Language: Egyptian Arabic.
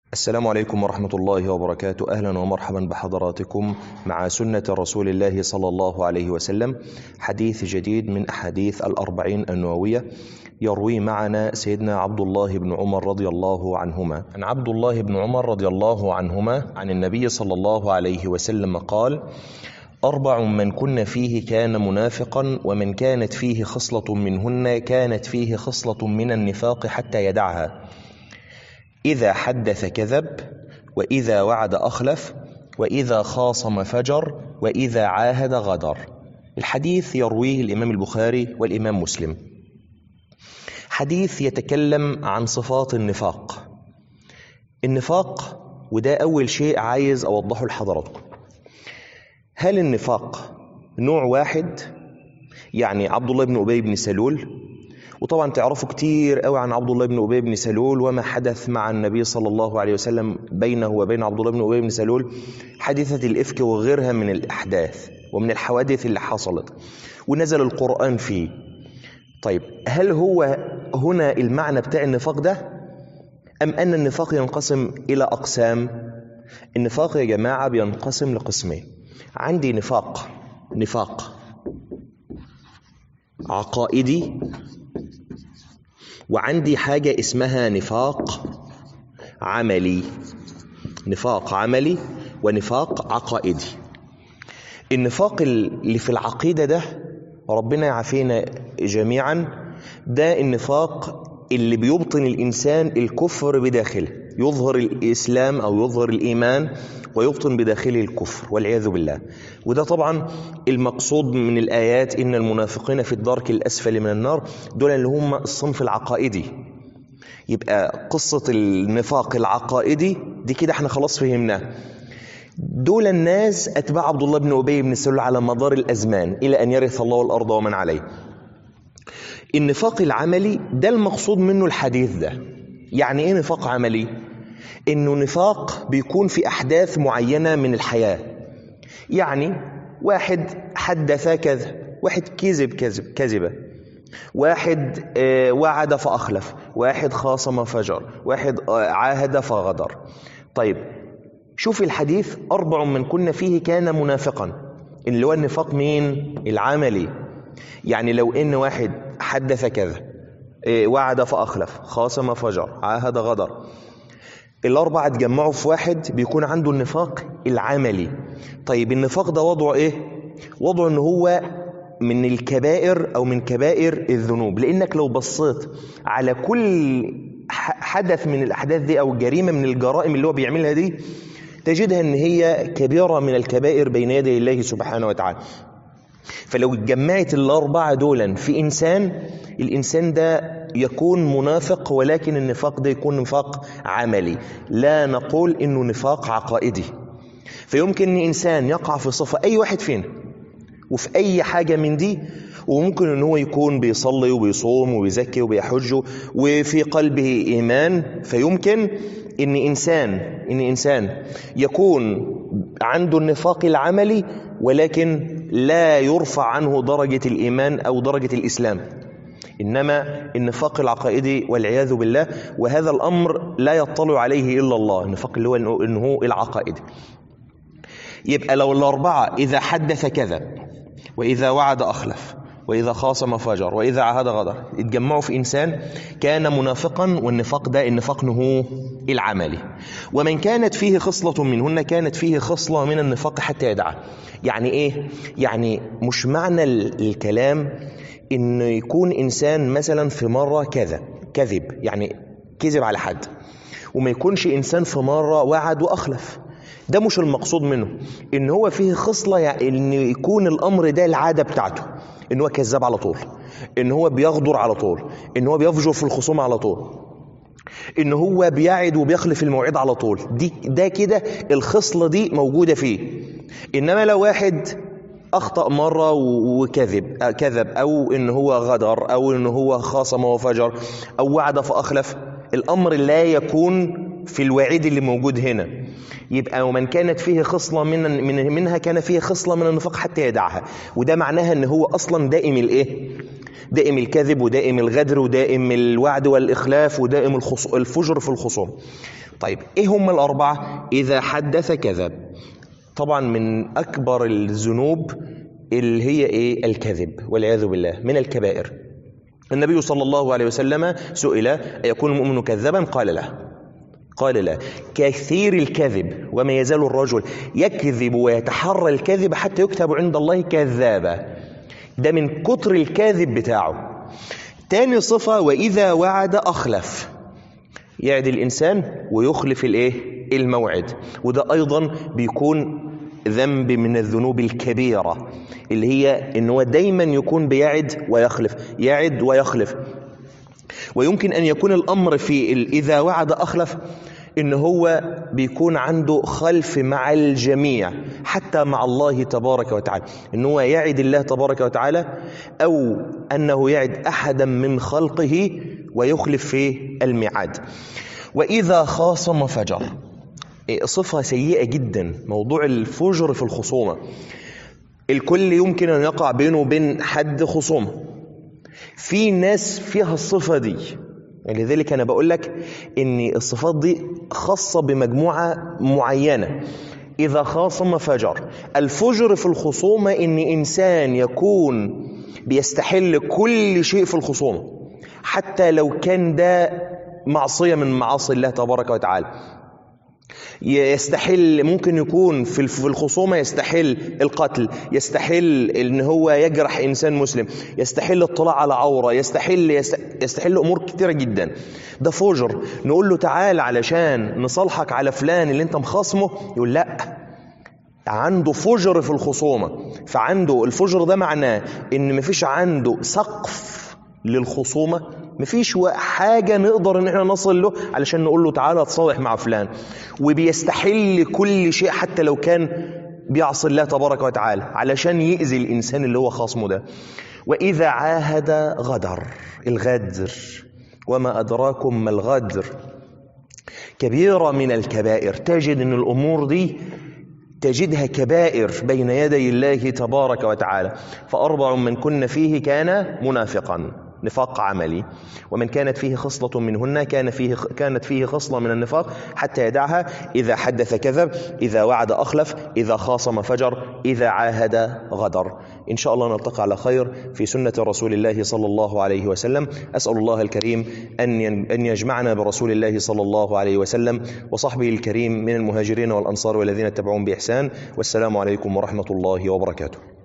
السلام عليكم ورحمة الله وبركاته أهلا ومرحبا بحضراتكم مع سنة رسول الله صلى الله عليه وسلم حديث جديد من أحاديث الأربعين النووية يروي معنا سيدنا عبد الله بن عمر رضي الله عنهما عن عبد الله بن عمر رضي الله عنهما عن النبي صلى الله عليه وسلم قال أربع من كن فيه كان منافقا ومن كانت فيه خصلة منهن كانت فيه خصلة من النفاق حتى يدعها إذا حدث كذب وإذا وعد أخلف وإذا خاصم فجر وإذا عاهد غدر الحديث يرويه الإمام البخاري والإمام مسلم حديث يتكلم عن صفات النفاق النفاق وده أول شيء عايز أوضحه لحضراتكم هل النفاق نوع واحد يعني عبد الله بن أبي بن سلول وطبعا تعرفوا كتير قوي عن عبد الله بن أبي بن سلول وما حدث مع النبي صلى الله عليه وسلم بينه وبين عبد الله بن أبي بن سلول حادثة الإفك وغيرها من الأحداث ومن الحوادث اللي حصلت ونزل القرآن فيه طيب هل هو هنا المعنى بتاع النفاق ده أم أن النفاق ينقسم إلى أقسام النفاق يا جماعة بينقسم لقسمين عندي نفاق نفاق عقائدي وعندي حاجة اسمها نفاق عملي نفاق عملي ونفاق عقائدي النفاق اللي في العقيدة ده ربنا يعافينا جميعا ده النفاق اللي بيبطن الإنسان الكفر بداخله يظهر الإسلام أو يظهر الإيمان ويبطن بداخله الكفر والعياذ بالله وده طبعا المقصود من الآيات إن المنافقين في الدرك الأسفل من النار دول اللي هم الصنف العقائدي يبقى قصة النفاق العقائدي دي كده احنا خلاص فهمناه دول الناس أتباع عبد الله بن أبي بن سلول على مدار الأزمان إلى أن يرث الله الأرض ومن عليه النفاق العملي ده المقصود منه الحديث ده يعني ايه نفاق عملي انه نفاق بيكون في احداث معينه من الحياه يعني واحد حدث كذا واحد كذب كذب كذبه واحد آه وعد فاخلف واحد خاصم فجر واحد آه عاهد فغدر طيب شوف الحديث اربع من كنا فيه كان منافقا اللي هو النفاق مين العملي يعني لو ان واحد حدث كذا إيه وعد فأخلف خاصم فجر عاهد غدر الأربعة اتجمعوا في واحد بيكون عنده النفاق العملي طيب النفاق ده وضعه إيه؟ وضعه إن هو من الكبائر أو من كبائر الذنوب لأنك لو بصيت على كل حدث من الأحداث دي أو جريمة من الجرائم اللي هو بيعملها دي تجدها إن هي كبيرة من الكبائر بين يدي الله سبحانه وتعالى فلو اتجمعت الأربعة دولا في إنسان الإنسان ده يكون منافق ولكن النفاق ده يكون نفاق عملي لا نقول إنه نفاق عقائدي فيمكن إن إنسان يقع في صفة أي واحد فينا وفي أي حاجة من دي وممكن ان هو يكون بيصلي وبيصوم وبيزكي وبيحج وفي قلبه ايمان فيمكن ان انسان ان انسان يكون عنده النفاق العملي ولكن لا يرفع عنه درجة الإيمان أو درجة الإسلام إنما النفاق العقائدي والعياذ بالله وهذا الأمر لا يطلع عليه إلا الله النفاق اللي هو إنه العقائدي يبقى لو الأربعة إذا حدث كذا وإذا وعد أخلف وإذا خاصم فجر وإذا عهد غدر اتجمعوا في إنسان كان منافقا والنفاق ده النفاق هو العملي ومن كانت فيه خصلة منهن كانت فيه خصلة من النفاق حتى يدعى يعني إيه؟ يعني مش معنى الكلام إنه يكون إنسان مثلا في مرة كذا كذب يعني كذب على حد وما يكونش إنسان في مرة وعد وأخلف ده مش المقصود منه ان هو فيه خصله يعني ان يكون الامر ده العاده بتاعته ان هو كذاب على طول ان هو بيغدر على طول ان هو بيفجر في الخصوم على طول ان هو بيعد وبيخلف الموعد على طول دي ده كده الخصله دي موجوده فيه انما لو واحد اخطا مره وكذب كذب او ان هو غدر او ان هو خاصم وفجر او وعد فاخلف الامر لا يكون في الوعيد اللي موجود هنا يبقى ومن كانت فيه خصلة من, من منها كان فيه خصلة من النفاق حتى يدعها وده معناها ان هو اصلا دائم الايه دائم الكذب ودائم الغدر ودائم الوعد والاخلاف ودائم الفجر في الخصوم طيب ايه هم الاربعه اذا حدث كذب طبعا من اكبر الذنوب اللي هي ايه الكذب والعياذ بالله من الكبائر النبي صلى الله عليه وسلم سئل أيكون المؤمن كذابا قال لا قال لا كثير الكذب وما يزال الرجل يكذب ويتحرى الكذب حتى يكتب عند الله كذابا ده من كتر الكاذب بتاعه تاني صفة وإذا وعد أخلف يعد الإنسان ويخلف الإيه الموعد وده أيضا بيكون ذنب من الذنوب الكبيرة اللي هي إن هو دايما يكون بيعد ويخلف يعد ويخلف ويمكن أن يكون الأمر في إذا وعد أخلف إن هو بيكون عنده خلف مع الجميع حتى مع الله تبارك وتعالى إن هو يعد الله تبارك وتعالى أو أنه يعد أحدا من خلقه ويخلف في الميعاد وإذا خاصم فجر صفة سيئة جدا موضوع الفجر في الخصومة الكل يمكن أن يقع بينه وبين حد خصومة في ناس فيها الصفة دي لذلك أنا بقول لك إن الصفات دي خاصة بمجموعة معينة إذا خاصم فجر الفجر في الخصومة إن إنسان يكون بيستحل كل شيء في الخصومة حتى لو كان ده معصية من معاصي الله تبارك وتعالى يستحل ممكن يكون في الخصومة يستحل القتل يستحل ان هو يجرح انسان مسلم يستحل الاطلاع على عورة يستحل يستحل امور كتيرة جدا ده فجر نقول له تعال علشان نصالحك على فلان اللي انت مخاصمه يقول لا عنده فجر في الخصومة فعنده الفجر ده معناه ان مفيش عنده سقف للخصومة مفيش حاجة نقدر ان احنا نصل له علشان نقول له تعالى تصالح مع فلان وبيستحل كل شيء حتى لو كان بيعصي الله تبارك وتعالى علشان يأذي الإنسان اللي هو خصمه ده وإذا عاهد غدر الغدر وما أدراكم ما الغدر كبيرة من الكبائر تجد أن الأمور دي تجدها كبائر بين يدي الله تبارك وتعالى فأربع من كن فيه كان منافقا نفاق عملي ومن كانت فيه خصلة منهن كان فيه كانت فيه خصلة من النفاق حتى يدعها إذا حدث كذب إذا وعد أخلف إذا خاصم فجر إذا عاهد غدر إن شاء الله نلتقي على خير في سنة رسول الله صلى الله عليه وسلم أسأل الله الكريم أن أن يجمعنا برسول الله صلى الله عليه وسلم وصحبه الكريم من المهاجرين والأنصار والذين اتبعون بإحسان والسلام عليكم ورحمة الله وبركاته